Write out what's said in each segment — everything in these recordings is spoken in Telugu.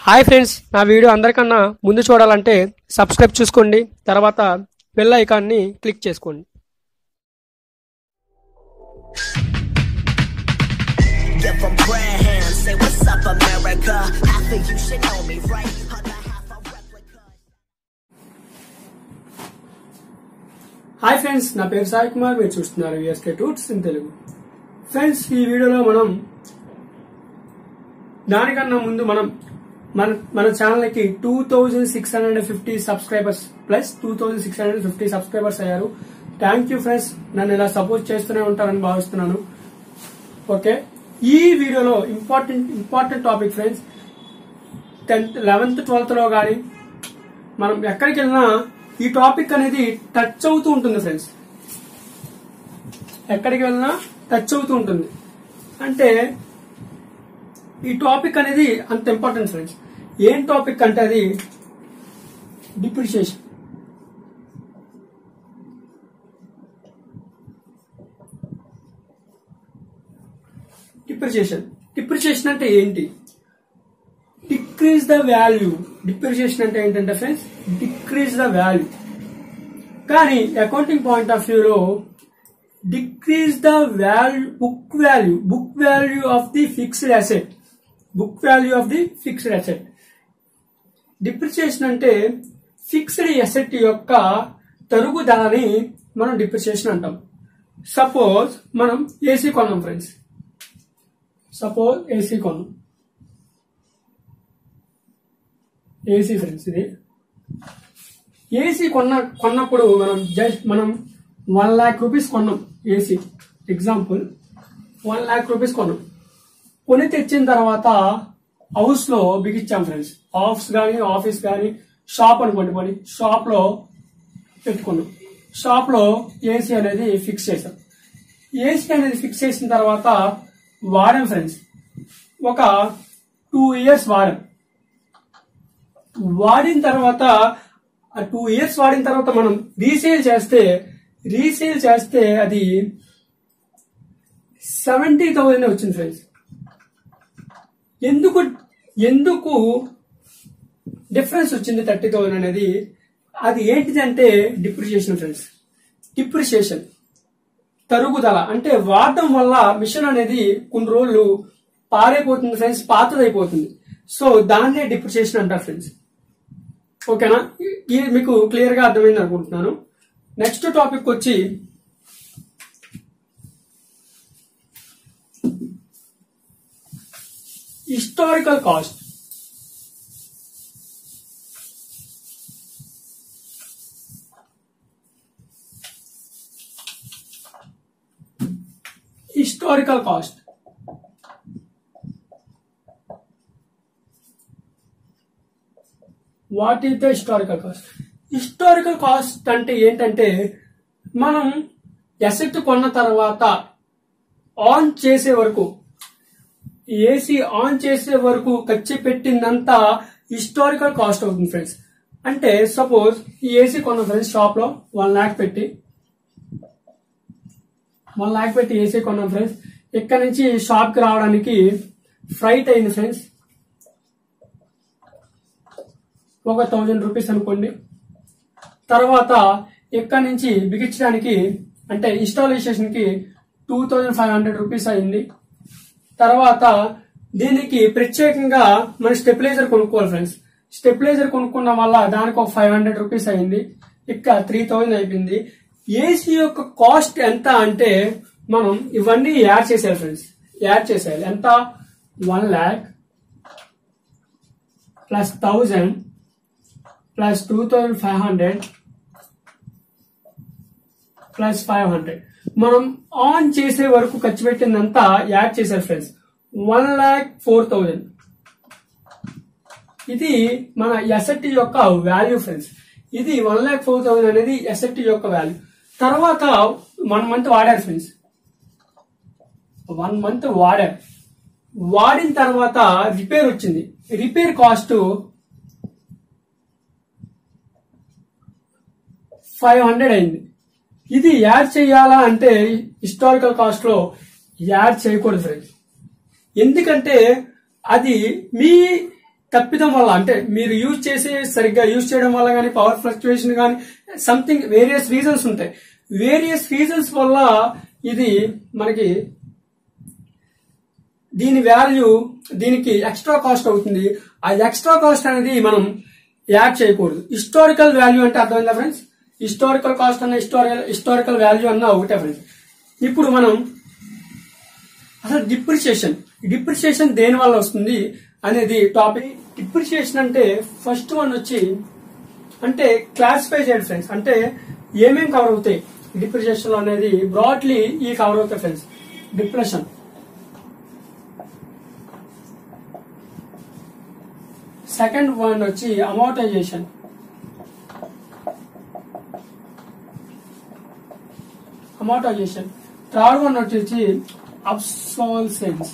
హాయ్ ఫ్రెండ్స్ నా వీడియో అందరికన్నా ముందు చూడాలంటే సబ్స్క్రైబ్ చూసుకోండి తర్వాత బెల్ ఐకాన్ని క్లిక్ చేసుకోండి Give them grand say what's up, America. Half of you should know me, right? Other half a replica. Hi friends నా పేరు సాయి కుమార్ మీరు చూస్తున్నారు USK tutes in Telugu friends ఈ వీడియోలో మనం దానికన్నా ముందు మనం మన మన ఛానల్ కి two thousand six hundred fifty subscribers plus two thousand six hundred fifty subscribers అయ్యారు థ్యాంక్ యూ ఫ్రెండ్స్ నన్ను ఇలా సపోర్ట్ చేస్తూనే ఉంటారని భావిస్తున్నాను ఓకే ఈ వీడియోలో important important topic friends tenth eleventh twelfth లో కానీ మనం ఎక్కడికి వెళ్ళినా ఈ టాపిక్ అనేది టచ్ అవుతూ ఉంటుంది ఫ్రెండ్స్ ఎక్కడికి వెళ్ళినా టచ్ అవుతూ ఉంటుంది అంటే ఈ టాపిక్ అనేది అంత ఇంపార్టెంట్ ఫ్రెండ్స్ ఏం టాపిక్ అంటే అది డిప్రిషియేషన్ డిప్రిషియేషన్ డిప్రిషియేషన్ అంటే ఏంటి డిక్రీజ్ ద వాల్యూ డిప్రిషియేషన్ అంటే ఏంటంటే ఫ్రెండ్స్ డిక్రీజ్ ద వాల్యూ కానీ అకౌంటింగ్ పాయింట్ ఆఫ్ వ్యూలో decrease the value book value book value of the fixed asset book value of the fixed asset depreciation అంటే ఫిక్స్డ్ అసెట్ యొక్క తరుగుదలని మనం డిప్రిషియేషన్ అంటాం సపోజ్ మనం ఏసీ కొన్నాం ఫ్రెండ్స్ సపోజ్ ఏసీ కొన్నాం ఏసీ ఫ్రెండ్స్ ఇది ఏసీ కొన్న కొన్నప్పుడు మనం జస్ట్ మనం వన్ లాక్ రూపీస్ కొన్నాం AC example one lakh rupees కొన్నాం కొని తెచ్చిన తర్వాత హౌస్ లో బిగించాం ఫ్రెండ్స్ ఆఫీస్ కానీ ఆఫీస్ కానీ షాప్ అనుకోండి మరి షాప్ లో పెట్టుకున్నాం షాప్ లో ఏసీ అనేది ఫిక్స్ చేసాం ఏసీ అనేది ఫిక్స్ చేసిన తర్వాత వాడాం ఫ్రెండ్స్ ఒక టూ ఇయర్స్ వాడాం వాడిన తర్వాత ఆ టూ ఇయర్స్ వాడిన తర్వాత మనం రీసేల్ చేస్తే రీసేల్ చేస్తే అది సెవెంటీ థౌసండ్ వచ్చింది ఫ్రెండ్స్ ఎందుకు ఎందుకు డిఫరెన్స్ వచ్చింది థర్టీ థౌసండ్ అనేది అది ఏంటిదంటే డిప్రిషియేషన్ ఫ్రెండ్స్ డిప్రిషియేషన్ తరుగుదల అంటే వాడటం వల్ల మిషన్ అనేది కొన్ని రోజులు పారైపోతుంది ఫ్రెండ్స్ పాతదైపోతుంది సో దాన్నే డిప్రిషియేషన్ అంటారు ఫ్రెండ్స్ ఓకేనా ఇది మీకు క్లియర్ గా అర్థమైంది అనుకుంటున్నాను నెక్స్ట్ టాపిక్ వచ్చి historical cost historical cost what is the historical cost historical cost అంటే ఏంటంటే మనం ఎసెట్ కొన్న తర్వాత ఆన్ చేసే వరకు ఏసీ ఆన్ చేసే వరకు ఖర్చు పెట్టిందంతా హిస్టారికల్ కాస్ట్ అవుతుంది ఫ్రెండ్స్ అంటే సపోజ్ ఈ ఏసీ కొన్న ఫ్రెండ్స్ షాప్ లో వన్ లాక్ పెట్టి వన్ లాక్ పెట్టి ఏసీ కొన్నాం ఫ్రెండ్స్ ఇక్కడ నుంచి షాప్ కి రావడానికి ఫ్లైట్ అయింది ఫ్రెండ్స్ ఒక థౌజండ్ రూపీస్ అనుకోండి తర్వాత ఇక్కడ నుంచి బిగించడానికి అంటే ఇన్స్టాలేషన్ కి two thousand five hundred rupees అయింది తర్వాత దీనికి ప్రత్యేకంగా మన స్టెబిలైజర్ కొనుక్కోవాలి ఫ్రెండ్స్ స్టెబిలైజర్ కొనుక్కున్న వల్ల దానికి ఒక ఫైవ్ హండ్రెడ్ రూపీస్ అయింది ఇక్కడ త్రీ థౌజండ్ అయిపోయింది ఏసీ యొక్క కాస్ట్ ఎంత అంటే మనం ఇవన్నీ యాడ్ చేసేయాలి ఫ్రెండ్స్ యాడ్ చేసేయాలి ఎంత one lakh plus thousand plus two thousand five hundred plus five hundred మనం ఆన్ చేసే వరకు ఖర్చు పెట్టిందంతా యాడ్ చేశారు friends one lakh four thousand ఇది మన ఎస్ఎట్టి యొక్క వాల్యూ ఫ్రెండ్స్ ఇది వన్ ల్యాక్ ఫోర్ థౌజండ్ అనేది ఎస్ఎట్టి యొక్క వాల్యూ తర్వాత వన్ మంత్ వాడారు ఫ్రెండ్స్ వన్ మంత్ వాడారు వాడిన తర్వాత రిపేర్ వచ్చింది రిపేర్ కాస్ట్ ఫైవ్ హండ్రెడ్ అయింది ఇది యాడ్ చేయాలా అంటే హిస్టారికల్ కాస్ట్ లో యాడ్ చేయకూడదు ఫ్రెండ్స్ ఎందుకంటే అది మీ తప్పిదం వల్ల అంటే మీరు యూజ్ చేసి సరిగ్గా యూజ్ చేయడం వల్ల కానీ పవర్ ఫ్లక్చువేషన్ కానీ సంథింగ్ వేరియస్ రీజన్స్ ఉంటాయి వేరియస్ రీజన్స్ వల్ల ఇది మనకి దీని వాల్యూ దీనికి ఎక్స్ట్రా కాస్ట్ అవుతుంది ఆ ఎక్స్ట్రా కాస్ట్ అనేది మనం యాడ్ చేయకూడదు హిస్టారికల్ వాల్యూ అంటే అర్థమైందా ఫ్రెండ్స్ హిస్టారికల్ కాస్ట్ అన్న హిస్టారికల్ హిస్టారికల్ వాల్యూ అన్న ఒకటే ఫ్రెండ్స్ ఇప్పుడు మనం అసలు డిప్రిషియేషన్ డిప్రిషియేషన్ దేని వల్ల వస్తుంది అనేది టాపిక్ డిప్రిషియేషన్ అంటే ఫస్ట్ వన్ వచ్చి అంటే క్లాసిఫై చేయండి ఫ్రెండ్స్ అంటే ఏమేం కవర్ అవుతాయి డిప్రిషియేషన్ అనేది బ్రాడ్లీ ఈ కవర్ అవుతాయి ఫ్రెండ్స్ డిప్రెషన్ సెకండ్ వన్ వచ్చి అమౌటైజేషన్ అమౌటైజేషన్ థర్డ్ వన్ వచ్చేసి అబ్సాల్సెన్స్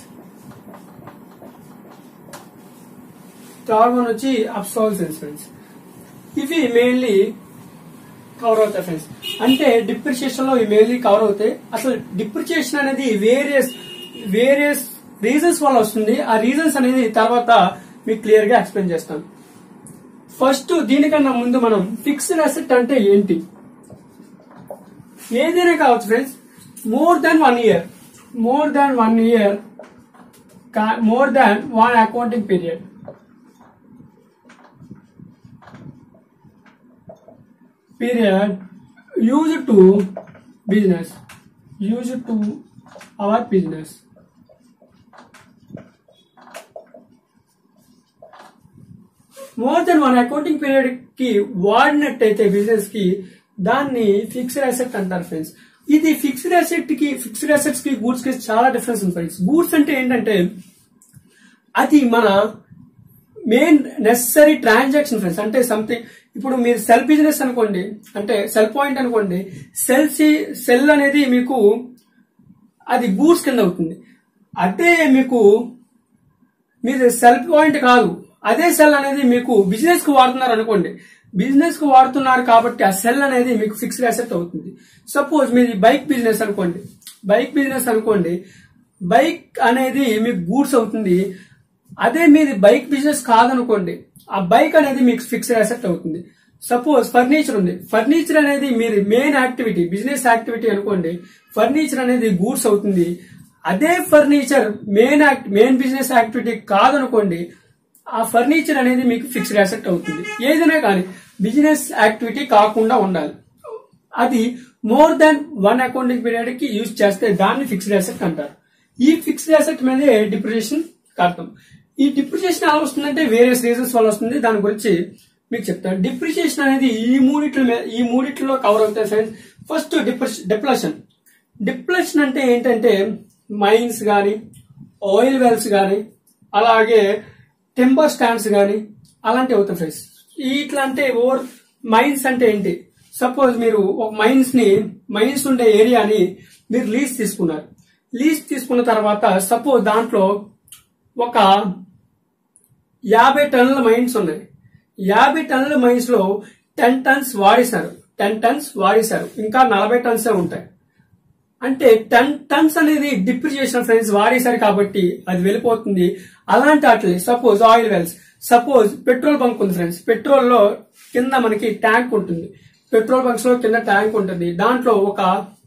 థర్డ్ వన్ వచ్చి అబ్సాల్సెన్స్ ఫ్రెండ్స్ ఇవి మెయిన్లీ కవర్ అవుతాయి ఫ్రెండ్స్ అంటే డిప్రిషియేషన్ లో ఇవి మెయిన్లీ కవర్ అవుతాయి అసలు డిప్రిషియేషన్ అనేది వేరియస్ వేరియస్ రీజన్స్ వల్ల వస్తుంది ఆ రీజన్స్ అనేది తర్వాత మీకు క్లియర్ గా ఎక్స్ప్లెయిన్ చేస్తాను ఫస్ట్ దీనికన్నా ముందు మనం ఫిక్స్డ్ అసెట్ అంటే ఏంటి ఏదైనా కావచ్చు friends more than one year more than one year more than one accounting period period used to business used to our business more than one accounting period కి వాడినట్టయితే బిజినెస్ కి దాన్ని ఫిక్స్డ్ అసెట్ అంటారు ఫ్రెండ్స్ ఇది ఫిక్స్డ్ అసెట్ కి ఫిక్స్డ్ అసెట్స్ కి గూడ్స్ కి చాలా డిఫరెన్స్ ఉంది ఫ్రెండ్స్ గూడ్స్ అంటే ఏంటంటే అది మన మెయిన్ నెసరీ ట్రాన్సాక్షన్ ఫ్రెండ్స్ అంటే సంథింగ్ ఇప్పుడు మీరు సెల్ బిజినెస్ అనుకోండి అంటే సెల్ పాయింట్ అనుకోండి సెల్ సెల్ అనేది మీకు అది గూడ్స్ కింద అవుతుంది అదే మీకు మీరు సెల్ పాయింట్ కాదు అదే సెల్ అనేది మీకు బిజినెస్ కు వాడుతున్నారు అనుకోండి బిజినెస్ కు వాడుతున్నారు కాబట్టి ఆ సెల్ అనేది మీకు ఫిక్స్డ్ అసెట్ అవుతుంది సపోజ్ మీది బైక్ బిజినెస్ అనుకోండి బైక్ బిజినెస్ అనుకోండి బైక్ అనేది మీకు గూడ్స్ అవుతుంది అదే మీది బైక్ బిజినెస్ కాదనుకోండి ఆ బైక్ అనేది మీకు ఫిక్స్డ్ అసెట్ అవుతుంది సపోజ్ ఫర్నిచర్ ఉంది ఫర్నిచర్ అనేది మీరు మెయిన్ యాక్టివిటీ బిజినెస్ యాక్టివిటీ అనుకోండి ఫర్నిచర్ అనేది గూడ్స్ అవుతుంది అదే furniture main act main business activity కాదనుకోండి ఆ ఫర్నిచర్ అనేది మీకు ఫిక్స్డ్ అసెట్ అవుతుంది ఏదైనా కానీ బిజినెస్ యాక్టివిటీ కాకుండా ఉండాలి అది more than one accounting period కి యూజ్ చేస్తే దాన్ని ఫిక్స్డ్ అసెట్ అంటారు ఈ ఫిక్స్డ్ అసెట్ మీదే డిప్రిషియేషన్ కారణం ఈ డిప్రిషియేషన్ ఎలా వస్తుందంటే వేరియస్ రీజన్స్ వల్ల వస్తుంది దాని గురించి మీకు చెప్తాను డిప్రిషియేషన్ అనేది ఈ మూడిట్లో మీద- ఈ మూడిట్లో కవర్ అవుతాయి ఫ్రెండ్స్ ఫస్ట్ డిప్రెషన్ డిప్రెషన్ అంటే ఏంటంటే మైన్స్ కానీ ఆయిల్ వెల్స్ కానీ అలాగే టెంపర్ స్టాండ్స్ కానీ అలాంటివి అవుతాయి ఫ్రెండ్స్ ఇట్లా అంటే ఓవర్ మైన్స్ అంటే ఏంటి సపోజ్ మీరు ఒక మైన్స్ ని మైన్స్ ఉండే ఏరియాని మీరు లీజ్ తీసుకున్నారు లీజ్ తీసుకున్న తర్వాత సపోజ్ దాంట్లో ఒక యాభై టన్నుల మైన్స్ ఉన్నాయి యాభై టన్నుల మైన్స్ లో టెన్ టన్స్ వాడేశారు టెన్ టన్స్ వాడేశారు ఇంకా నలభై టన్సే ఉంటాయి అంటే టెన్ టన్స్ అనేది డిప్రిసియేషన్ ఫ్రెండ్స్ వాడేశారు కాబట్టి అది వెళ్ళిపోతుంది అలాంటి వాటిని suppose oil wells suppose petrol bunk ఉంది ఫ్రెండ్స్ పెట్రోల్ లో కింద మనకి ట్యాంక్ ఉంటుంది పెట్రోల్ బంక్స్ లో కింద ట్యాంక్ ఉంటుంది దాంట్లో ఒక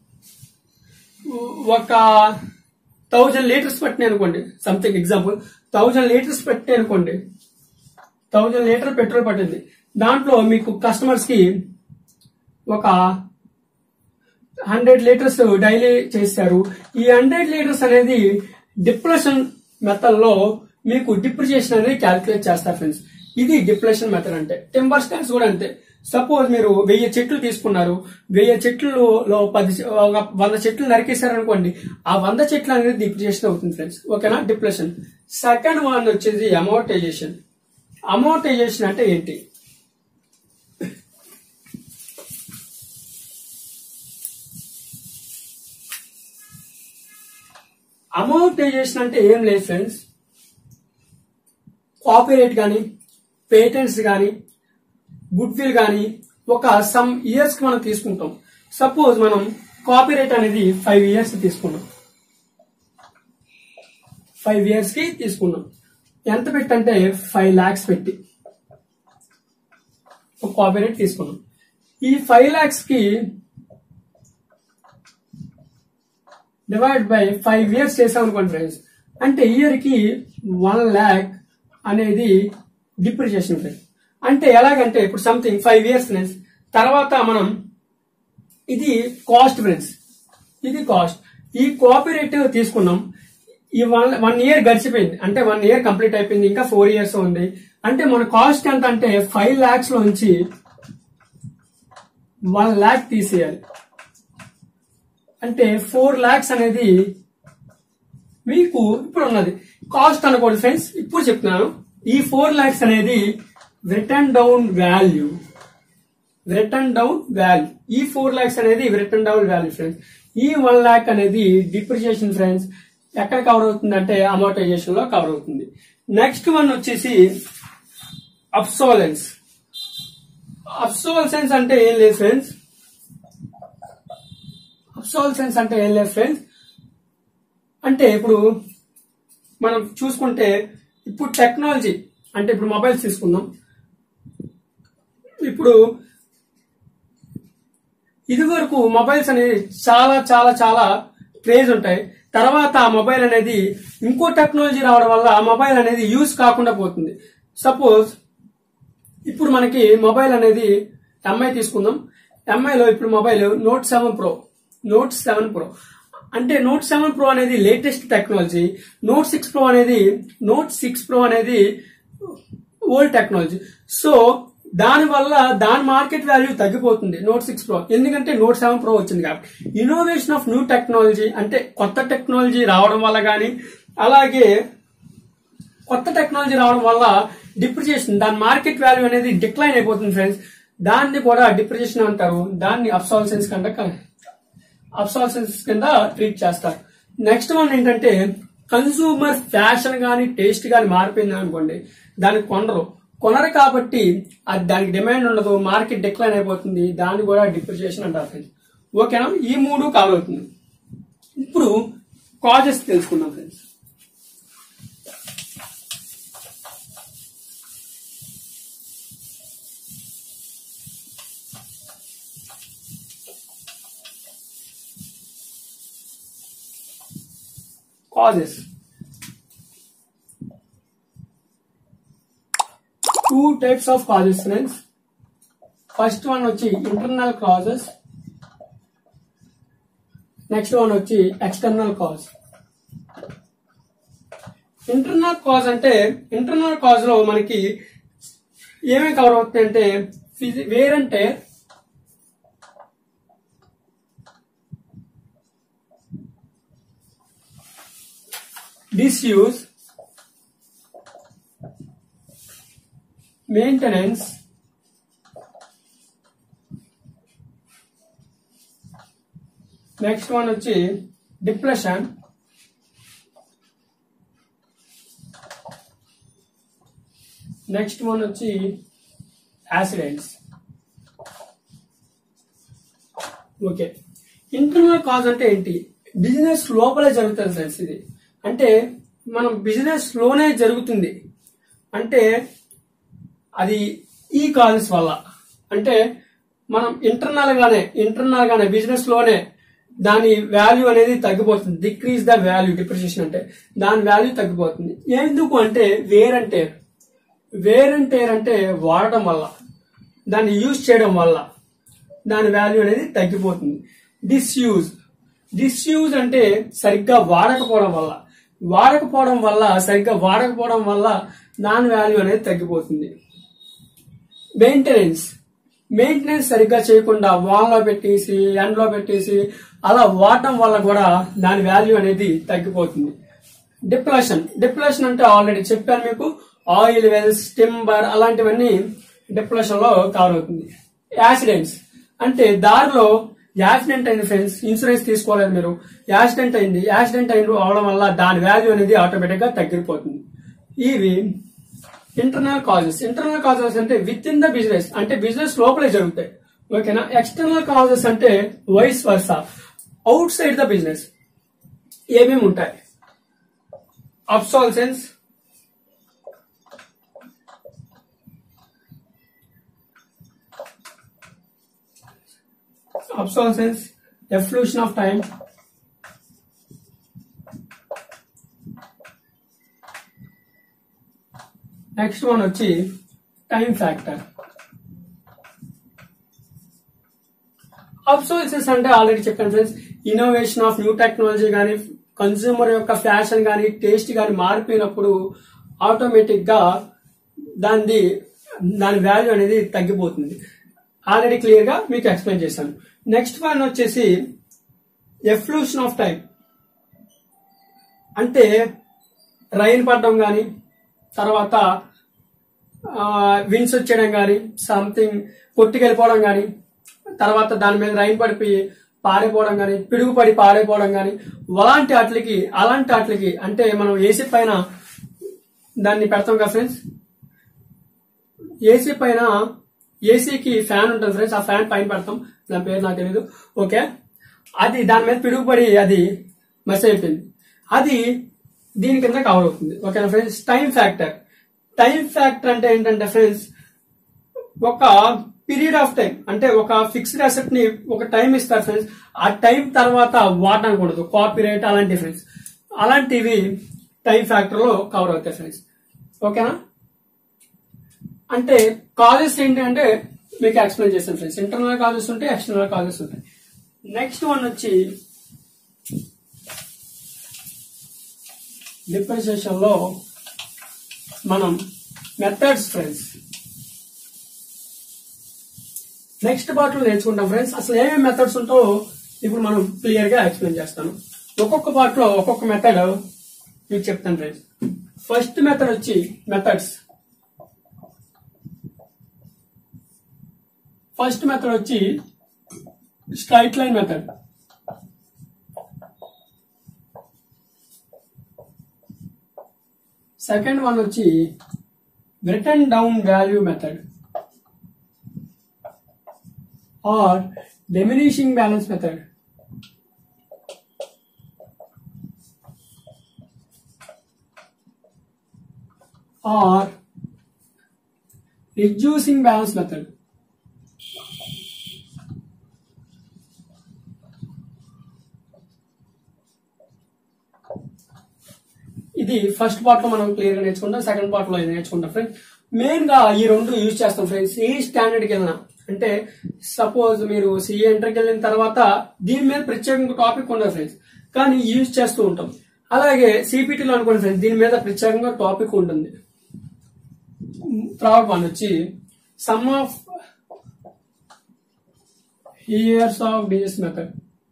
ఒక థౌజండ్ లీటర్స్ పట్టినాయి అనుకోండి సంథింగ్ ఎగ్జాంపుల్ థౌజండ్ లీటర్స్ పెట్టినాయి అనుకోండి థౌజండ్ లీటర్ పెట్రోల్ పట్టింది దాంట్లో మీకు కస్టమర్స్ కి ఒక హండ్రెడ్ లీటర్స్ డైలీ చేశారు ఈ హండ్రెడ్ లీటర్స్ అనేది డిప్రెషన్ మెథడ్ లో మీకు డిప్రిసియేషన్ అనేది క్యాలిక్యులేట్ చేస్తారు ఫ్రెండ్స్ ఇది డిప్రెషన్ మెథడ్ అంటే టెంపర్ స్టాండ్స్ కూడా అంతే సపోజ్ మీరు వెయ్యి చెట్లు తీసుకున్నారు వెయ్యి చెట్లలో పది చె- ఒక వంద చెట్లు నరికేశారు అనుకోండి ఆ వంద చెట్లు అనేది డిప్రిసియేషన్ అవుతుంది ఫ్రెండ్స్ ఓకేనా డిప్రెషన్ సెకండ్ వన్ వచ్చేసి అమౌంటైజేషన్ అమౌంటైజేషన్ అంటే ఏంటి అమౌంటైజేషన్ అంటే ఏం లేదు ఫ్రెండ్స్ కాపీరైట్ కానీ పేటెంట్స్ కానీ గుడ్ విల్ కానీ ఒక సమ్ ఇయర్స్ కి మనం తీసుకుంటాం సపోజ్ మనం కాపీరైట్ అనేది ఫైవ్ ఇయర్స్ తీసుకున్నాం ఫైవ్ ఇయర్స్ కి తీసుకున్నాం ఎంత పెట్టి అంటే ఫైవ్ లాక్స్ పెట్టి ఒక కాపీరైట్ తీసుకున్నాం ఈ ఫైవ్ లాక్స్ కి డివైడ్ బై ఫైవ్ ఇయర్స్ చేసాం అనుకోండి ఫ్రెండ్స్ అంటే ఇయర్ కి వన్ ల్యాక్ అనేది డిప్రిషియేషన్ ఫ్రెండ్స్ అంటే ఎలాగంటే ఇప్పుడు సంథింగ్ ఫైవ్ ఇయర్స్ ఫ్రెండ్స్ తర్వాత మనం ఇది కాస్ట్ ఫ్రెండ్స్ ఇది కాస్ట్ ఈ కాపీరైట్ తీసుకున్నాం ఈ వన్ వన్ ఇయర్ గడిచిపోయింది అంటే వన్ ఇయర్ కంప్లీట్ అయిపోయింది ఇంకా ఫోర్ ఇయర్స్ ఉంది అంటే మన కాస్ట్ ఎంత అంటే ఫైవ్ లాక్స్ లోంచి వన్ ల్యాక్ తీసేయాలి అంటే ఫోర్ లాక్స్ అనేది మీకు ఇప్పుడు ఉన్నది కాస్ట్ అనుకోండి ఫ్రెండ్స్ ఇప్పుడు చెప్తున్నాను ఈ ఫోర్ లాక్స్ అనేది written down value written down value ఈ ఫోర్ లాక్స్ అనేది రిటర్న్ డౌన్ వాల్యూ ఫ్రెండ్స్ ఈ వన్ లాక్ అనేది డిప్రిషియేషన్ ఫ్రెండ్స్ ఎక్కడ కవర్ అవుతుంది అంటే అమోటైజేషన్ లో కవర్ అవుతుంది నెక్స్ట్ వన్ వచ్చేసి అబ్సోలెన్స్ అబ్సోల్సెన్స్ అంటే ఏం లేదు ఫ్రెండ్స్ అబ్సోల్సెన్స్ అంటే ఏం లేదు ఫ్రెండ్స్ అంటే ఇప్పుడు మనం చూసుకుంటే ఇప్పుడు టెక్నాలజీ అంటే ఇప్పుడు మొబైల్స్ తీసుకుందాం ఇప్పుడు ఇది వరకు మొబైల్స్ అనేది చాలా చాలా చాలా క్రేజ్ ఉంటాయి తర్వాత ఆ మొబైల్ అనేది ఇంకో టెక్నాలజీ రావడం వల్ల ఆ మొబైల్ అనేది యూజ్ కాకుండా పోతుంది సపోజ్ ఇప్పుడు మనకి మొబైల్ అనేది ఎంఐ తీసుకుందాం ఎంఐలో ఇప్పుడు mobile note seven pro note seven pro అంటే నోట్ సెవెన్ ప్రో అనేది latest technology note six pro అనేది నోట్ సిక్స్ ప్రో అనేది ఓల్డ్ టెక్నాలజీ సో దాని వల్ల దాని మార్కెట్ వాల్యూ తగ్గిపోతుంది నోట్ సిక్స్ ప్రో ఎందుకంటే నోట్ సెవెన్ ప్రో వచ్చింది కాబట్టి ఇన్నోవేషన్ ఆఫ్ న్యూ టెక్నాలజీ అంటే కొత్త టెక్నాలజీ రావడం వల్ల కానీ అలాగే కొత్త టెక్నాలజీ రావడం వల్ల డిప్రిసియేషన్ దాని మార్కెట్ వాల్యూ అనేది డిక్లైన్ అయిపోతుంది ఫ్రెండ్స్ దాన్ని కూడా డిప్రిసియేషన్ అంటారు దాన్ని అబ్సాల్సెన్స్ కింద అబ్సాల్సెన్స్ కింద ట్రీట్ చేస్తారు నెక్స్ట్ వన్ ఏంటంటే కన్సూమర్ ఫ్యాషన్ గానీ టేస్ట్ గానీ మారిపోయింది అనుకోండి దాన్ని కొనరు కొనరు కాబట్టి అది దానికి డిమాండ్ ఉండదు మార్కెట్ డిక్లైన్ అయిపోతుంది దాన్ని కూడా డిప్రిసియేషన్ అంటారు ఫ్రెండ్స్ ఓకేనా ఈ మూడు కవర్ అవుతుంది ఇప్పుడు కాజెస్ తెలుసుకుందాం friends causes. Two types of causes, friends. First one వచ్చి ఇంటర్నల్ కాజెస్ నెక్స్ట్ వన్ వచ్చి ఎక్స్టర్నల్ కాజ్ ఇంటర్నల్ కాజ్ అంటే ఇంటర్నల్ కాజ్ లో మనకి ఏమేమి కవర్ అవుతాయి అంటే ఫిజి వేరంటే disuse, maintenance, నెక్స్ట్ వన్ వచ్చి డిప్రెషన్ నెక్స్ట్ వన్ వచ్చి యాక్సిడెంట్స్ ఓకే ఇంటర్నల్ కాజ్ అంటే ఏంటి బిజినెస్ లోపలే జరుగుతుంది ఫ్రెండ్స్ ఇది అంటే మనం బిజినెస్ లోనే జరుగుతుంది అంటే అది ఈ కాజెస్ వల్ల అంటే మనం ఇంటర్నల్ గానే ఇంటర్నల్ గానే బిజినెస్ లోనే దాని వాల్యూ అనేది తగ్గిపోతుంది డిక్రీజ్ ద వాల్యూ డిప్రిసియేషన్ అంటే దాని వాల్యూ తగ్గిపోతుంది ఎందుకు అంటే wear and tear wear and tear అంటే వాడటం వల్ల దాన్ని యూజ్ చేయడం వల్ల దాని వాల్యూ అనేది తగ్గిపోతుంది డిస్యూజ్ డిస్యూజ్ అంటే సరిగ్గా వాడకపోవడం వల్ల వాడకపోవడం వల్ల సరిగ్గా వాడకపోవడం వల్ల దాని వాల్యూ అనేది తగ్గిపోతుంది మెయింటెనెన్స్ మెయింటెనెన్స్ సరిగ్గా చేయకుండా వాన్లో పెట్టేసి ఎండ్లో పెట్టేసి అలా వాడటం వల్ల కూడా దాని వాల్యూ అనేది తగ్గిపోతుంది డిప్రెషన్ డిప్రెషన్ అంటే ఆల్రెడీ చెప్పాను మీకు ఆయిల్ వెల్స్ టింబర్ అలాంటివన్నీ డిప్రెషన్ లో కవర్ అవుతుంది యాక్సిడెంట్స్ అంటే దారిలో యాక్సిడెంట్ అయింది ఫ్రెండ్స్ ఇన్సూరెన్స్ తీసుకోలేదు మీరు యాక్సిడెంట్ అయింది యాక్సిడెంట్ అయిన అవడం వల్ల దాని వాల్యూ అనేది ఆటోమేటిక్ గా తగ్గిపోతుంది ఇవి ఇంటర్నల్ కాజెస్ ఇంటర్నల్ కాజెస్ అంటే విత్ ఇన్ ద బిజినెస్ అంటే బిజినెస్ లోపలే జరుగుతాయి ఓకేనా ఎక్స్టర్నల్ కాజెస్ అంటే vice versa outside the business ఏమేమి ఉంటాయి obsolescence obsolescence effluxion of time next one వచ్చి టైం ఫ్యాక్టర్ అబ్సోర్సెస్ అంటే ఆల్రెడీ చెప్పాను friends innovation of new technology కానీ కన్స్యూమర్ యొక్క ఫ్యాషన్ కానీ టేస్ట్ కానీ మారిపోయినప్పుడు ఆటోమేటిక్ గా దాని దాని వాల్యూ అనేది తగ్గిపోతుంది ఆల్రెడీ క్లియర్ గా మీకు ఎక్స్ప్లెయిన్ చేశాను నెక్స్ట్ వన్ వచ్చేసి ఎఫ్లూషన్ ఆఫ్ టైం అంటే రైన్ పడడం కానీ తర్వాత విన్స్ వచ్చేయడం కానీ సంథింగ్ కొట్టుకెళ్ళిపోవడం కానీ తర్వాత దాని మీద రైన్ పడిపోయి పారిపోవడం కానీ పిడుగు పడి పారిపోవడం కానీ అలాంటి వాటికి అలాంటి వాటికి అంటే మనం ఏసీ పైన దాన్ని పెడతాం కదా ఫ్రెండ్స్ ఏసీ పైన ఏసీకి ఫ్యాన్ ఉంటుంది ఫ్రెండ్స్ ఆ ఫ్యాన్ పైన పెడతాం దాని పేరు నాకు తెలియదు ఓకే అది దాని మీద పిడుగుపడి అది మెస్ అయిపోయింది అది దీని కింద కవర్ అవుతుంది ఓకేనా friends time factor time factor అంటే ఏంటంటే ఫ్రెండ్స్ ఒక పీరియడ్ ఆఫ్ టైం అంటే ఒక ఫిక్స్డ్ అసెట్ ని ఒక టైం ఇస్తారు ఫ్రెండ్స్ ఆ టైం తర్వాత వాడకూడదు కాపీ రైట్ అలాంటి ఫ్రెండ్స్ అలాంటివి టైం ఫ్యాక్టర్ లో కవర్ అవుతాయి ఫ్రెండ్స్ ఓకేనా అంటే కాజెస్ ఏంటి అంటే మీకు ఎక్స్ప్లెయిన్ చేస్తాను ఫ్రెండ్స్ ఇంటర్నల్ కాజెస్ ఉంటాయి ఎక్స్టర్నల్ కాజెస్ ఉంటాయి నెక్స్ట్ వన్ వచ్చి డిఫరెన్షియేషన్ లో మనం మెథడ్స్ ఫ్రెండ్స్ నెక్స్ట్ పార్ట్ లో నేర్చుకుంటాం ఫ్రెండ్స్ అసలు ఏమేమి మెథడ్స్ ఉంటాయో ఇప్పుడు మనం క్లియర్ గా ఎక్స్ప్లెయిన్ చేస్తాను ఒక్కొక్క పార్ట్ లో ఒక్కొక్క మెథడ్ మీకు చెప్తాను ఫ్రెండ్స్ ఫస్ట్ మెథడ్ వచ్చి మెథడ్స్ ఫస్ట్ మెథడ్ వచ్చి straight line method second one వచ్చి written down value method or diminishing balance method or reducing balance method ఇది ఫస్ట్ పార్ట్ లో మనం క్లియర్ గా నేర్చుకుంటాం సెకండ్ పార్ట్ లో ఇది నేర్చుకుంటాం ఫ్రెండ్స్ మెయిన్ గా ఈ రెండు యూజ్ చేస్తాం ఫ్రెండ్స్ ఏ స్టాండర్డ్ కి వెళ్ళినా అంటే సపోజ్ మీరు సిఏ ఇంటర్కి వెళ్ళిన తర్వాత దీని మీద ప్రత్యేకంగా టాపిక్ ఉండదు ఫ్రెండ్స్ కానీ యూజ్ చేస్తూ ఉంటాం అలాగే సిపిటీలో అనుకోండి ఫ్రెండ్స్ దీని మీద ప్రత్యేకంగా టాపిక్ ఉంటుంది థర్డ్ వన్ వచ్చి sum of years of digits method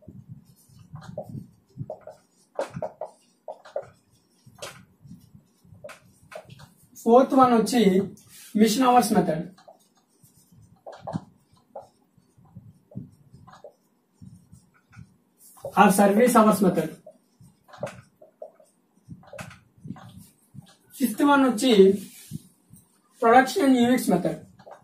fourth one వచ్చి machine hours method or service hours method fifth one వచ్చి production units method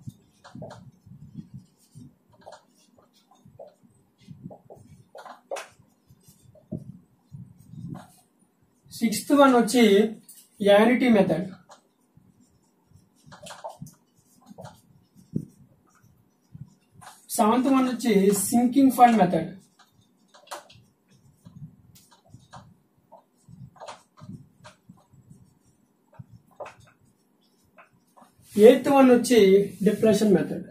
sixth one వచ్చి యానిటీ మెథడ్ సెవెంత్ వన్ వచ్చి sinking fund method eighth one వచ్చి డిప్రెషన్ మెథడ్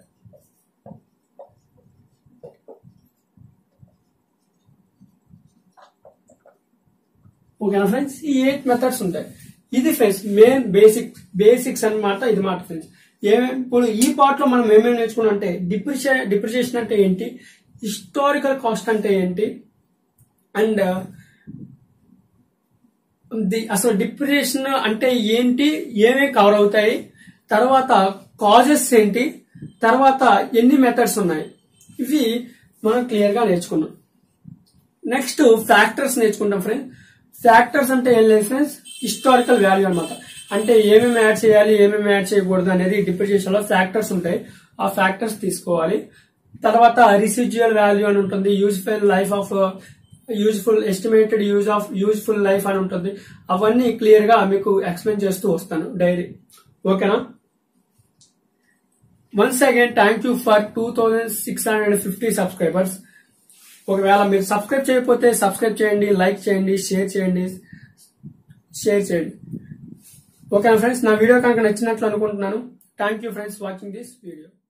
ఓకేనా ఫ్రెండ్స్ ఈ ఎయిట్ మెథడ్స్ ఉంటాయి ఇది ఫ్రెండ్స్ మెయిన్ బేసిక్ బేసిక్స్ అన్నమాట ఇది మాట ఫ్రెండ్స్ ఏమేమి ఇప్పుడు ఈ పార్ట్ లో మనం ఏమేమి నేర్చుకున్నాం అంటే డిప్రిషే డిప్రిషియేషన్ అంటే ఏంటి హిస్టారికల్ కాస్ట్ అంటే ఏంటి అండ్ ది అసలు డిప్రిషియేషన్ అంటే ఏంటి ఏమేమి కవర్ అవుతాయి తర్వాత కాజెస్ ఏంటి తర్వాత ఎన్ని మెథడ్స్ ఉన్నాయి ఇవి మనం క్లియర్ గా నేర్చుకున్నాం నెక్స్ట్ ఫ్యాక్టర్స్ నేర్చుకుంటాం ఫ్రెండ్స్ ఫ్యాక్టర్స్ అంటే ఏం లేదు ఫ్రెండ్స్ హిస్టారికల్ వాల్యూ అన్నమాట అంటే ఏమేమి యాడ్ చేయాలి ఏమేమి యాడ్ చేయకూడదు అనేది డిప్రిషియేషన్ లో ఫ్యాక్టర్స్ ఉంటాయి ఆ ఫ్యాక్టర్స్ తీసుకోవాలి తర్వాత రిసిడ్యువల్ వాల్యూ అని ఉంటుంది useful life of useful estimated use of useful life అని ఉంటుంది అవన్నీ క్లియర్ గా మీకు ఎక్స్ప్లెయిన్ చేస్తూ వస్తాను డైరీ ఓకేనా once again thank you for two thousand six hundred fifty subscribers ఒకవేళ మీరు సబ్స్క్రైబ్ చేయకపోతే సబ్స్క్రైబ్ చేయండి లైక్ చేయండి షేర్ చేయండి షేర్ చేయండి ఓకే ఫ్రెండ్స్ నా వీడియో కనుక నచ్చినట్లు అనుకుంటున్నాను thank you friends watching this video